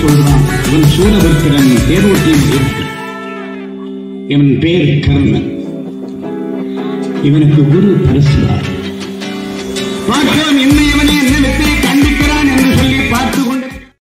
சொல்றான் இவன் சூரபத்திரன் தேரோட்டியின் வீரன் இவன் பேர் கர்ணன் இவனுக்கு குரு பரசுரார் பார்க்கலாம் என்ன